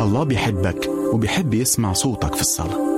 الله بيحبك وبيحب يسمع صوتك في الصلاة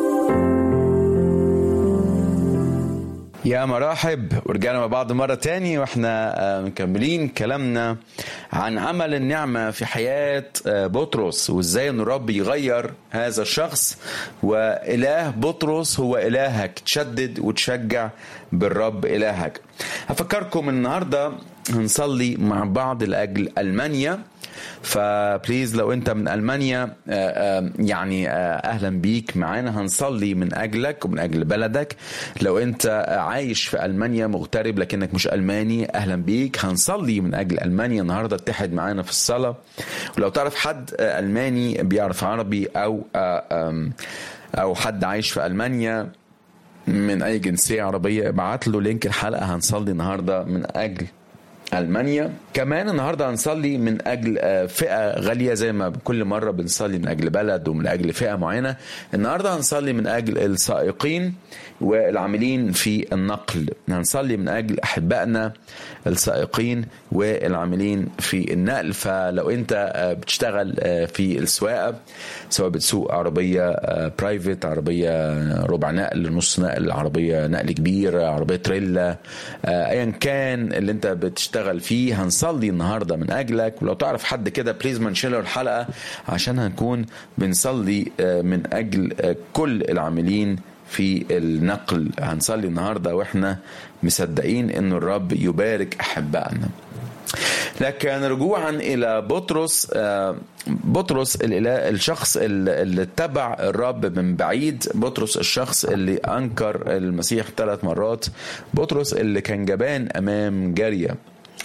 يا مرحب ورجعنا مع بعض مرة تاني واحنا آه، مكملين كلامنا عن عمل النعمة في حياة آه، بطرس وازاي ان الرب يغير هذا الشخص وإله بطرس هو إلهك تشدد وتشجع بالرب إلهك هفكركم النهاردة هنصلي مع بعض لأجل ألمانيا فبليز لو انت من المانيا آه، آه، يعني آه، اهلا بيك معانا هنصلي من اجلك ومن اجل بلدك لو انت عايش في المانيا مغترب لكنك مش الماني اهلا بيك هنصلي من اجل المانيا النهارده اتحد معانا في الصلاه ولو تعرف حد آه، الماني بيعرف عربي او آه، آم، او حد عايش في المانيا من اي جنسيه عربيه ابعت له لينك الحلقه هنصلي النهارده من اجل المانيا كمان النهارده هنصلي من اجل آه، فئه غاليه زي ما كل مره بنصلي من اجل بلد ومن اجل فئه معينه النهارده هنصلي من اجل السائقين والعاملين في النقل هنصلي من اجل احبائنا السائقين والعاملين في النقل فلو انت آه، بتشتغل آه، في السواقه سواء بتسوق عربيه برايفت عربيه ربع نقل نص نقل عربيه نقل كبير عربيه تريلا آه، ايا كان اللي انت بتشتغل فيه هنصلي النهارده من اجلك ولو تعرف حد كده بليز ما نشيله الحلقه عشان هنكون بنصلي آه، من اجل آه، كل العاملين في النقل هنصلي النهارده واحنا مصدقين ان الرب يبارك احبائنا لكن رجوعا الى بطرس آه، بطرس الإله الشخص اللي اللي اتبع الرب من بعيد بطرس الشخص اللي انكر المسيح ثلاث مرات بطرس اللي كان جبان امام جاريه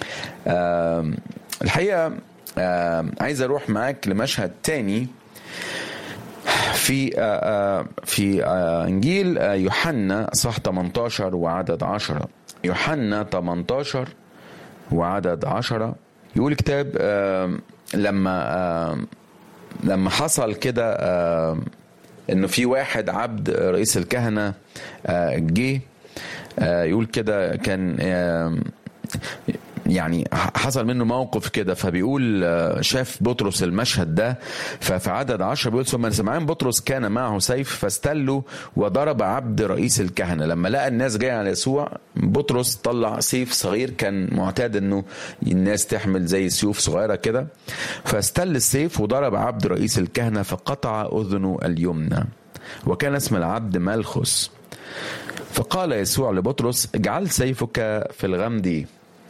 آه، الحقيقه آه، عايز اروح معاك لمشهد تاني في آه، آه، في آه، انجيل آه، يوحنا صح 18 وعدد 10 يوحنا 18 وعدد 10 يقول الكتاب آه، لما آه، لما حصل كده آه، انه في واحد عبد رئيس الكهنه آه، جه آه، يقول كده كان آه، يعني حصل منه موقف كده فبيقول آه، شاف بطرس المشهد ده ففي عدد عشرة بيقول ثم سمعان بطرس كان معه سيف فاستله وضرب عبد رئيس الكهنة لما لقى الناس جاية على يسوع بطرس طلع سيف صغير كان معتاد انه الناس تحمل زي سيوف صغيرة كده فاستل السيف وضرب عبد رئيس الكهنة فقطع أذنه اليمنى وكان اسم العبد ملخس فقال يسوع لبطرس اجعل سيفك في الغمد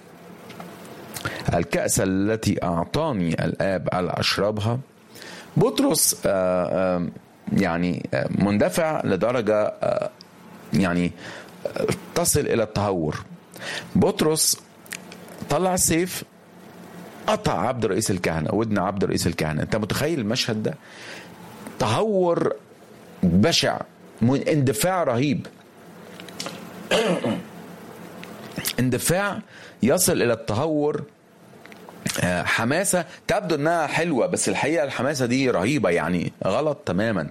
الكأس التي أعطاني الآب على أشربها بطرس آه، آه، يعني آه، مندفع لدرجة آه، يعني آه، تصل إلى التهور بطرس طلع السيف قطع عبد رئيس الكهنة ودن عبد رئيس الكهنة أنت متخيل المشهد ده تهور بشع من- اندفاع رهيب اندفاع يصل الى التهور آه، حماسه تبدو انها حلوه بس الحقيقه الحماسه دي رهيبه يعني غلط تماما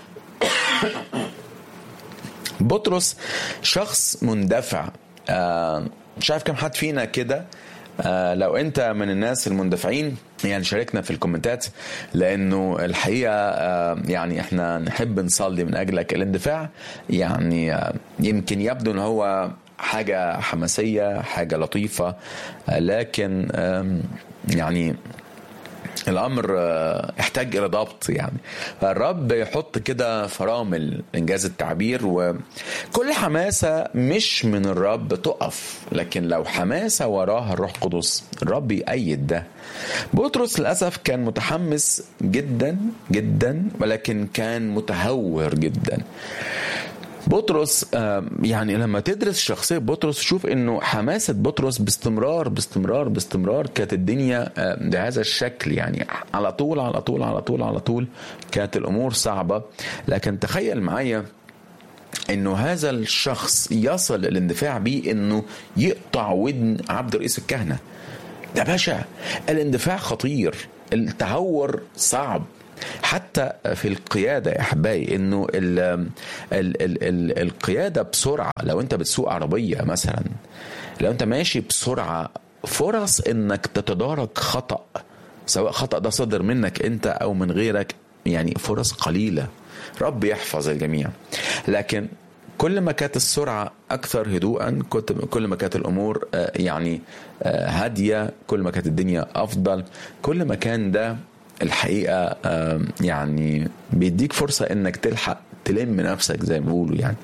بطرس شخص مندفع آه، مش عارف كم حد فينا كده آه، لو انت من الناس المندفعين يعني شاركنا في الكومنتات لانه الحقيقه آه، يعني احنا نحب نصلي من اجلك الاندفاع يعني آه، يمكن يبدو ان هو حاجه حماسيه حاجه لطيفه آه، لكن آم، يعني الامر آه، يحتاج الى ضبط يعني فالرب يحط كده فرامل انجاز التعبير وكل حماسه مش من الرب تقف لكن لو حماسه وراها الروح القدس الرب يأيد ده بطرس للاسف كان متحمس جدا جدا ولكن كان متهور جدا بطرس آه، يعني لما تدرس شخصية بطرس شوف انه حماسة بطرس باستمرار باستمرار باستمرار كانت الدنيا آه، بهذا الشكل يعني على طول على طول على طول على طول كانت الامور صعبة لكن تخيل معايا انه هذا الشخص يصل الاندفاع بيه انه يقطع ودن عبد رئيس الكهنة ده بشع الاندفاع خطير التهور صعب حتى في القياده يا احبائي انه ال ال ال ال القياده بسرعه لو انت بتسوق عربيه مثلا لو انت ماشي بسرعه فرص انك تتدارك خطا سواء خطأ ده صدر منك انت او من غيرك يعني فرص قليلة رب يحفظ الجميع لكن كل ما كانت السرعة أكثر هدوءا كل ما كانت الأمور يعني هادية كل ما كانت الدنيا أفضل كل ما كان ده الحقيقة يعني بيديك فرصة إنك تلحق تلم نفسك زي ما بيقولوا يعني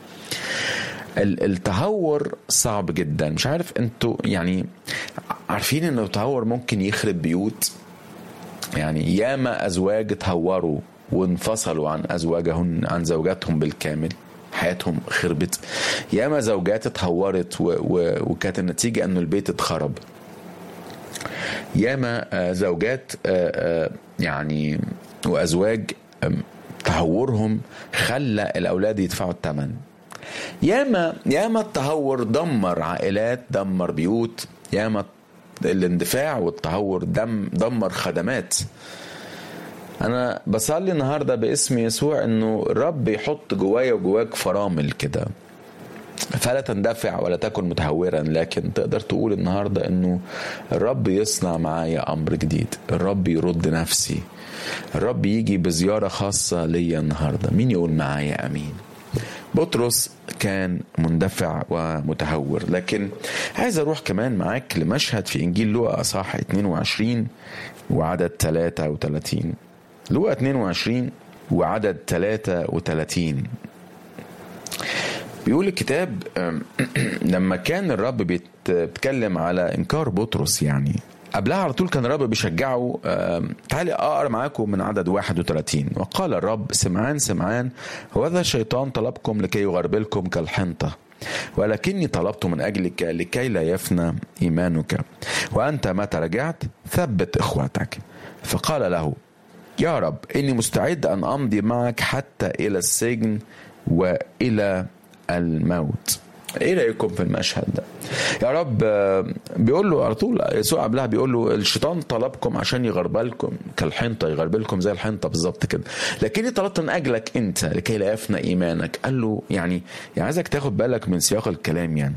التهور صعب جدا مش عارف انتوا يعني عارفين ان التهور ممكن يخرب بيوت يعني ياما ازواج تهوروا وانفصلوا عن ازواجهن عن زوجاتهم بالكامل حياتهم خربت ياما زوجات اتهورت و... و... وكانت النتيجة انه البيت اتخرب ياما زوجات يعني وازواج تهورهم خلى الاولاد يدفعوا الثمن ياما ياما التهور دمر عائلات دمر بيوت ياما الاندفاع والتهور دم دمر خدمات انا بصلي النهارده باسم يسوع انه الرب يحط جوايا وجواك فرامل كده فلا تندفع ولا تكن متهورا لكن تقدر تقول النهارده انه الرب يصنع معايا امر جديد الرب يرد نفسي الرب يجي بزياره خاصه ليا النهارده مين يقول معايا امين بطرس كان مندفع ومتهور لكن عايز اروح كمان معاك لمشهد في انجيل لوقا اصحاح 22 وعدد 33 لوقا 22 وعدد 33 بيقول الكتاب لما كان الرب بيتكلم على انكار بطرس يعني قبلها على طول كان الرب بيشجعه تعالي اقرا معاكم من عدد 31 وقال الرب سمعان سمعان هذا الشيطان طلبكم لكي يغربلكم كالحنطه ولكني طلبت من اجلك لكي لا يفنى ايمانك وانت متى رجعت ثبت اخوتك فقال له يا رب اني مستعد ان امضي معك حتى الى السجن والى الموت ايه رايكم في المشهد ده يا رب بيقول له على طول يسوع قبلها بيقول له الشيطان طلبكم عشان يغربلكم كالحنطه يغربلكم زي الحنطه بالظبط كده لكني طلبت من اجلك انت لكي لا يفنى ايمانك قال له يعني يعني عايزك تاخد بالك من سياق الكلام يعني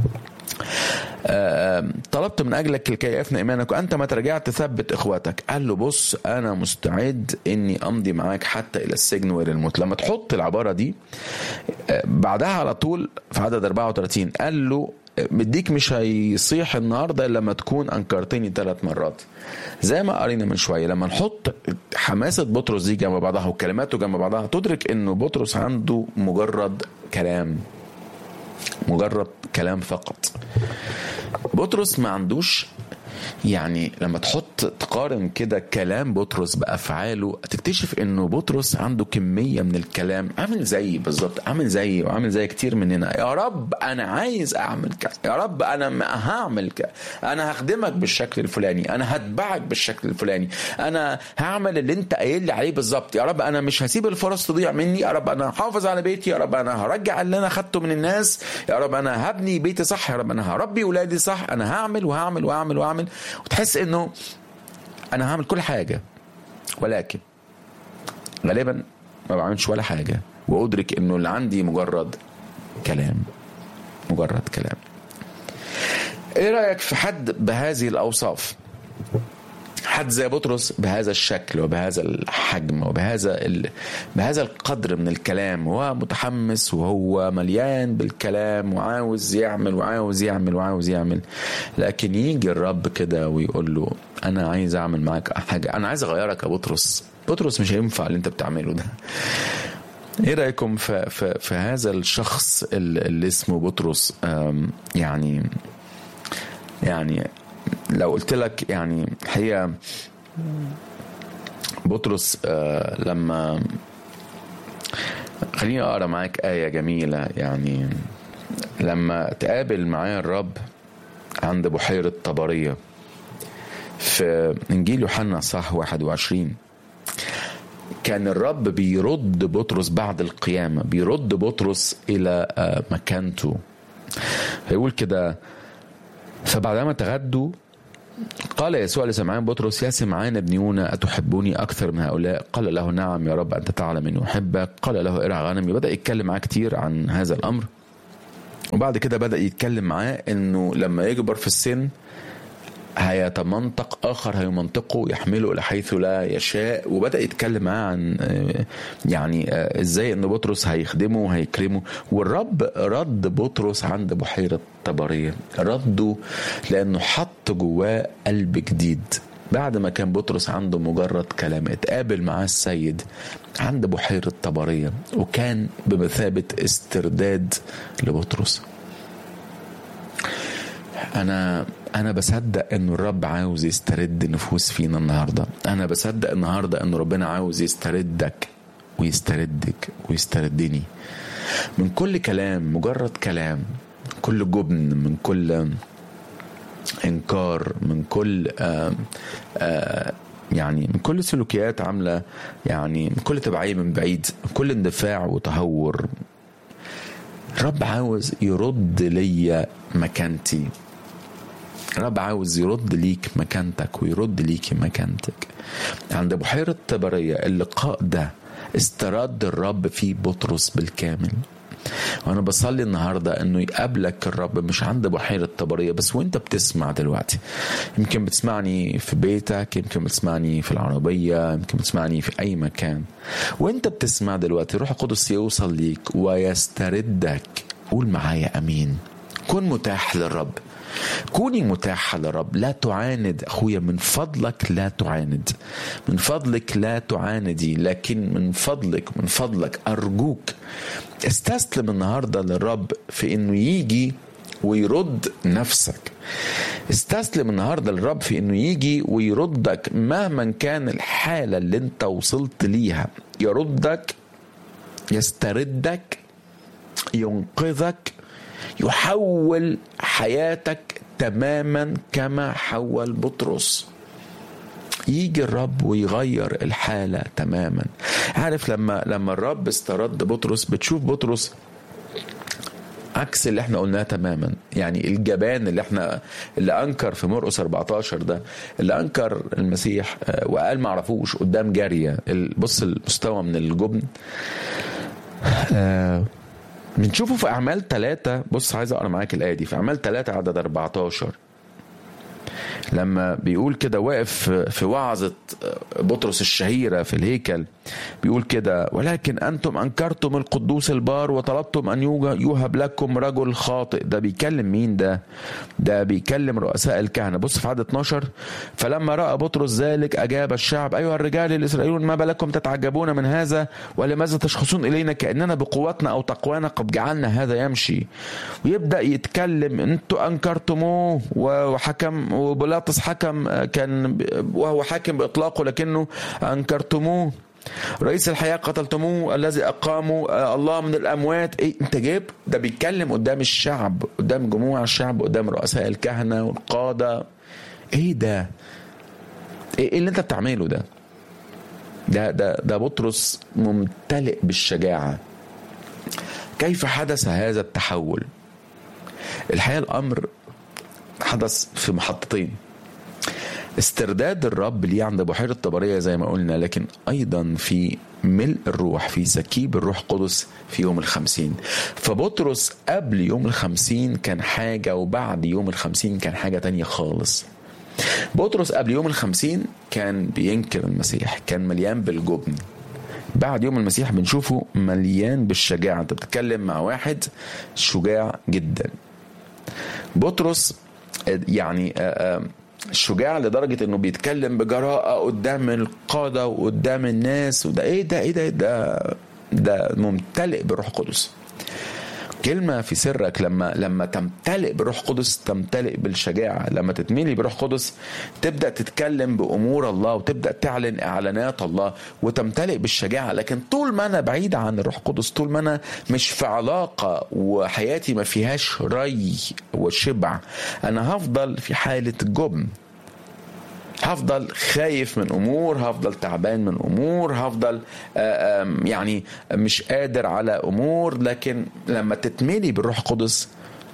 طلبت من اجلك لكي يفنى ايمانك وانت ما رجعت ثبت اخواتك قال له بص انا مستعد اني امضي معاك حتى الى السجن والى الموت لما تحط العباره دي بعدها على طول في عدد 34 قال له مديك مش هيصيح النهارده الا لما تكون انكرتني ثلاث مرات زي ما قرينا من شويه لما نحط حماسه بطرس دي جنب بعضها وكلماته جنب بعضها تدرك انه بطرس عنده مجرد كلام مجرد كلام فقط بطرس ما عندوش يعني لما تحط تقارن كده كلام بطرس بافعاله تكتشف انه بطرس عنده كميه من الكلام عامل زي بالظبط عامل زي وعامل زي كتير مننا يا رب انا عايز اعمل كذا يا رب انا هعمل كذا انا هخدمك بالشكل الفلاني انا هتبعك بالشكل الفلاني انا هعمل اللي انت قايل لي عليه بالظبط يا رب انا مش هسيب الفرص تضيع مني يا رب انا هحافظ على بيتي يا رب انا هرجع اللي انا خدته من الناس يا رب انا هبني بيتي صح يا رب انا هربي ولادي صح انا هعمل وهعمل وهعمل وهعمل وتحس انه انا هعمل كل حاجه ولكن غالبا ما بعملش ولا حاجه وادرك انه اللي عندي مجرد كلام مجرد كلام ايه رايك في حد بهذه الاوصاف حد زي بطرس بهذا الشكل وبهذا الحجم وبهذا ال... بهذا القدر من الكلام وهو متحمس وهو مليان بالكلام وعاوز يعمل وعاوز يعمل وعاوز يعمل لكن يجي الرب كده ويقول له انا عايز اعمل معاك حاجه انا عايز اغيرك يا بطرس بطرس مش هينفع اللي انت بتعمله ده ايه رايكم في, في, في هذا الشخص اللي اسمه بطرس يعني يعني لو قلت لك يعني هي بطرس آه لما خليني اقرا معاك ايه جميله يعني لما تقابل معايا الرب عند بحيره طبريه في انجيل يوحنا صح 21 كان الرب بيرد بطرس بعد القيامه بيرد بطرس الى آه مكانته هيقول كده فبعدما تغدوا قال يسوع لسمعان بطرس يا سمعان ابن يونا أتحبني أكثر من هؤلاء قال له نعم يا رب أنت تعلم أني أحبك قال له ارعى غنمي بدأ يتكلم معاه كتير عن هذا الأمر وبعد كده بدأ يتكلم معاه أنه لما يكبر في السن هيتمنطق اخر هيمنطقه يحمله الى حيث لا يشاء وبدا يتكلم معاه عن آه، يعني آه، ازاي ان بطرس هيخدمه وهيكرمه والرب رد بطرس عند بحيره طبريه رده لانه حط جواه قلب جديد بعد ما كان بطرس عنده مجرد كلام اتقابل معاه السيد عند بحيرة طبرية وكان بمثابة استرداد لبطرس أنا أنا بصدق إنه الرب عاوز يسترد نفوس فينا النهاردة أنا بصدق النهاردة إنه ربنا عاوز يستردك ويستردك ويستردني من كل كلام مجرد كلام كل جبن من كل انكار من كل آآ آآ يعني من كل سلوكيات عامله يعني من كل تبعيه من بعيد من كل اندفاع وتهور الرب عاوز يرد ليا مكانتي الرب عاوز يرد ليك مكانتك ويرد ليكي مكانتك عند بحيرة طبرية اللقاء ده استرد الرب فيه بطرس بالكامل وانا بصلي النهارده انه يقابلك الرب مش عند بحيره طبريه بس وانت بتسمع دلوقتي يمكن بتسمعني في بيتك يمكن بتسمعني في العربيه يمكن بتسمعني في اي مكان وانت بتسمع دلوقتي روح القدس يوصل ليك ويستردك قول معايا امين كن متاح للرب كوني متاحة للرب لا تعاند أخويا من فضلك لا تعاند من فضلك لا تعاندي لكن من فضلك من فضلك أرجوك استسلم النهاردة للرب في أنه يجي ويرد نفسك استسلم النهاردة للرب في أنه يجي ويردك مهما كان الحالة اللي انت وصلت ليها يردك يستردك ينقذك يحول حياتك تماما كما حول بطرس يجي الرب ويغير الحاله تماما عارف لما لما الرب استرد بطرس بتشوف بطرس عكس اللي احنا قلناه تماما يعني الجبان اللي احنا اللي انكر في مرقس 14 ده اللي انكر المسيح وقال ما عرفوش قدام جاريه بص المستوى من الجبن آه بنشوفه في أعمال ثلاثة بص عايز أقرأ معاك الآية دي في أعمال ثلاثة عدد 14 لما بيقول كده واقف في وعظة بطرس الشهيرة في الهيكل بيقول كده ولكن أنتم أنكرتم القدوس البار وطلبتم أن يوهب لكم رجل خاطئ ده بيكلم مين ده ده بيكلم رؤساء الكهنة بص في عدد 12 فلما رأى بطرس ذلك أجاب الشعب أيها الرجال الإسرائيليون ما بالكم تتعجبون من هذا ولماذا تشخصون إلينا كأننا بقوتنا أو تقوانا قد جعلنا هذا يمشي ويبدأ يتكلم أنتم أنكرتموه وحكم وبلاطس حكم كان وهو حاكم بإطلاقه لكنه أنكرتموه رئيس الحياة قتلتموه الذي أقاموا الله من الأموات إيه أنت جايب ده بيتكلم قدام الشعب قدام جموع الشعب قدام رؤساء الكهنة والقادة إيه ده إيه اللي أنت بتعمله ده ده ده ده بطرس ممتلئ بالشجاعة كيف حدث هذا التحول الحقيقة الأمر حدث في محطتين استرداد الرب ليه عند بحيرة طبرية زي ما قلنا لكن أيضا في ملء الروح في سكيب الروح قدس في يوم الخمسين فبطرس قبل يوم الخمسين كان حاجة وبعد يوم الخمسين كان حاجة تانية خالص بطرس قبل يوم الخمسين كان بينكر المسيح كان مليان بالجبن بعد يوم المسيح بنشوفه مليان بالشجاعة انت بتتكلم مع واحد شجاع جدا بطرس يعني شجاع لدرجة انه بيتكلم بجراءة قدام القادة وقدام الناس وده ايه ده ايه ده ده ده ممتلئ بالروح القدس كلمة في سرك لما لما تمتلئ بالروح القدس تمتلئ بالشجاعة لما تتملي بالروح القدس تبدأ تتكلم بأمور الله وتبدأ تعلن إعلانات الله وتمتلئ بالشجاعة لكن طول ما أنا بعيد عن الروح القدس طول ما أنا مش في علاقة وحياتي ما فيهاش ري وشبع أنا هفضل في حالة جبن هفضل خايف من امور هفضل تعبان من امور هفضل يعني مش قادر على امور لكن لما تتملي بالروح القدس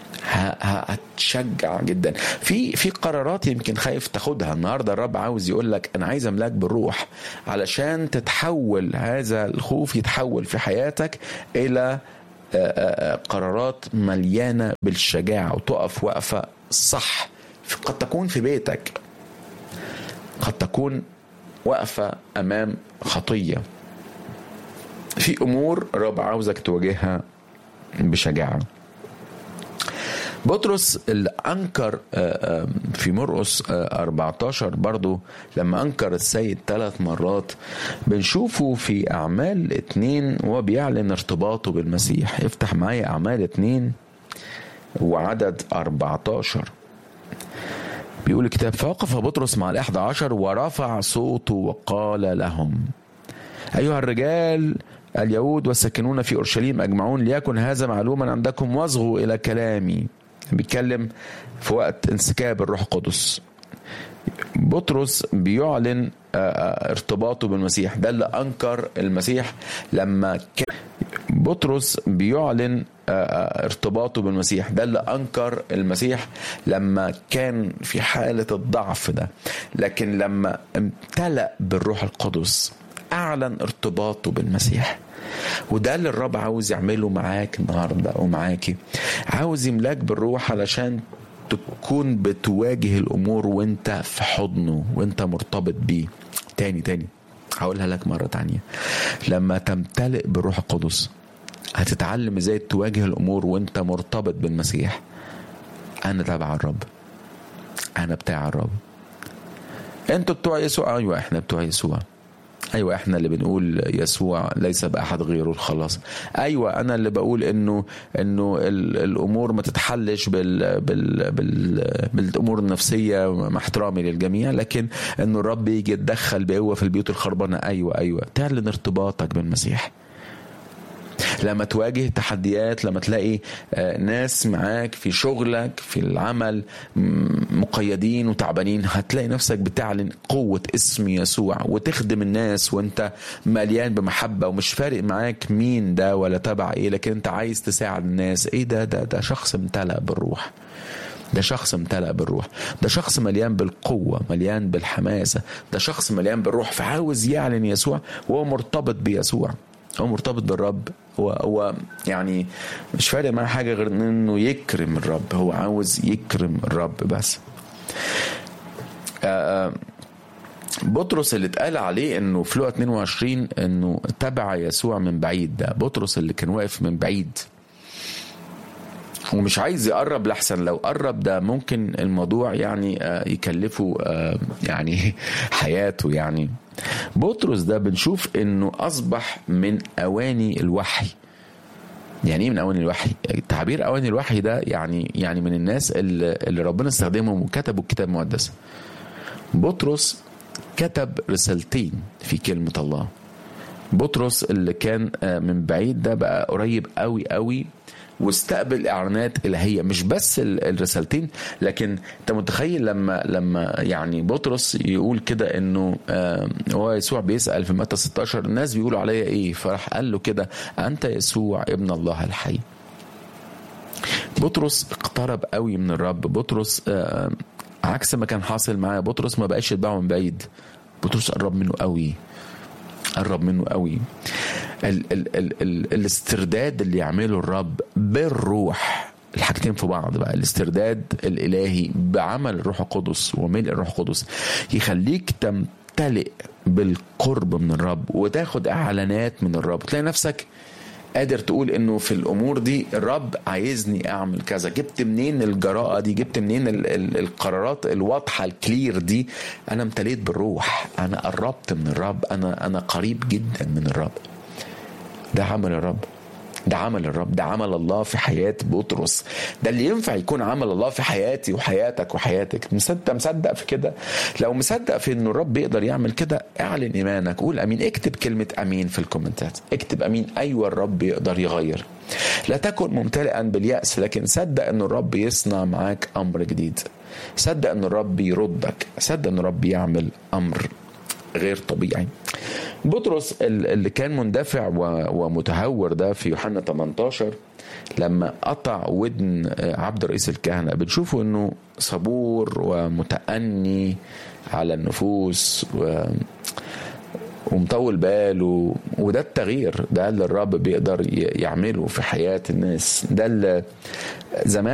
هتشجع جدا في في قرارات يمكن خايف تاخدها النهارده الرب عاوز يقول لك انا عايز املاك بالروح علشان تتحول هذا الخوف يتحول في حياتك الى قرارات مليانه بالشجاعه وتقف وقفه صح قد تكون في بيتك قد تكون واقفة أمام خطية في أمور رب عاوزك تواجهها بشجاعة بطرس اللي أنكر في مرقس 14 برضو لما أنكر السيد ثلاث مرات بنشوفه في أعمال اتنين وهو بيعلن ارتباطه بالمسيح افتح معايا أعمال اتنين وعدد 14 بيقول الكتاب فوقف بطرس مع الأحد عشر ورفع صوته وقال لهم أيها الرجال اليهود والساكنون في أورشليم أجمعون ليكن هذا معلوما عندكم واصغوا إلى كلامي بيتكلم في وقت انسكاب الروح القدس بطرس بيعلن ارتباطه بالمسيح ده اللي أنكر المسيح لما كان بطرس بيعلن ارتباطه بالمسيح ده اللي انكر المسيح لما كان في حاله الضعف ده لكن لما امتلأ بالروح القدس اعلن ارتباطه بالمسيح وده اللي الرب عاوز يعمله معاك النهارده ومعاكي عاوز يملاك بالروح علشان تكون بتواجه الامور وانت في حضنه وانت مرتبط بيه تاني تاني هقولها لك مرة تانية لما تمتلئ بالروح القدس هتتعلم ازاي تواجه الامور وانت مرتبط بالمسيح انا تبع الرب انا بتاع الرب انتوا بتوع يسوع ايوه احنا بتوع يسوع ايوه احنا اللي بنقول يسوع ليس باحد غيره الخلاص ايوه انا اللي بقول انه انه الامور ما تتحلش بال بال بال بالامور النفسيه مع احترامي للجميع لكن انه الرب يجي يتدخل بقوه في البيوت الخربانه ايوه ايوه تعلن ارتباطك بالمسيح لما تواجه تحديات لما تلاقي ناس معاك في شغلك في العمل مقيدين وتعبانين هتلاقي نفسك بتعلن قوة اسم يسوع وتخدم الناس وانت مليان بمحبة ومش فارق معاك مين ده ولا تبع ايه لكن انت عايز تساعد الناس ايه ده ده ده شخص امتلأ بالروح ده شخص امتلأ بالروح ده شخص مليان بالقوة مليان بالحماسة ده شخص مليان بالروح فعاوز يعلن يسوع وهو مرتبط بيسوع هو مرتبط بالرب هو هو يعني مش فارق معاه حاجه غير انه يكرم الرب هو عاوز يكرم الرب بس آآ بطرس اللي اتقال عليه انه في لقا 22 انه تبع يسوع من بعيد ده بطرس اللي كان واقف من بعيد ومش عايز يقرب لحسن لو قرب ده ممكن الموضوع يعني يكلفه يعني حياته يعني بطرس ده بنشوف انه اصبح من اواني الوحي يعني ايه من اواني الوحي تعبير اواني الوحي ده يعني يعني من الناس اللي, اللي ربنا استخدمهم وكتبوا الكتاب المقدس بطرس كتب رسالتين في كلمه الله بطرس اللي كان من بعيد ده بقى قريب قوي قوي واستقبل اعلانات الهيه مش بس الرسالتين لكن انت متخيل لما لما يعني بطرس يقول كده انه هو يسوع بيسال في متى 16 الناس بيقولوا عليا ايه فراح قال له كده انت يسوع ابن الله الحي بطرس اقترب قوي من الرب بطرس عكس ما كان حاصل معاه بطرس ما بقاش يتبعه من بعيد بطرس قرب منه قوي قرب منه قوي ال ال ال ال الاسترداد اللي يعمله الرب بالروح الحاجتين في بعض بقى الاسترداد الالهي بعمل الروح القدس وملء الروح القدس يخليك تمتلئ بالقرب من الرب وتاخد اعلانات من الرب تلاقي نفسك قادر تقول انه في الامور دي الرب عايزني اعمل كذا جبت منين الجراءه دي جبت منين ال ال القرارات الواضحه الكلير دي انا امتليت بالروح انا قربت من الرب انا انا قريب جدا من الرب ده عمل الرب ده عمل الرب ده عمل الله في حياة بطرس ده اللي ينفع يكون عمل الله في حياتي وحياتك وحياتك مصدق مصدق في كده لو مصدق في انه الرب يقدر يعمل كده اعلن ايمانك قول امين اكتب كلمة امين في الكومنتات اكتب امين ايوه الرب يقدر يغير لا تكن ممتلئا باليأس لكن صدق ان الرب يصنع معاك امر جديد صدق ان الرب يردك صدق ان الرب يعمل امر غير طبيعي بطرس اللي كان مندفع ومتهور ده في يوحنا 18 لما قطع ودن عبد رئيس الكهنه بنشوفه انه صبور ومتأني على النفوس و ومطول باله وده التغيير ده اللي الرب بيقدر يعمله في حياة الناس ده اللي زمان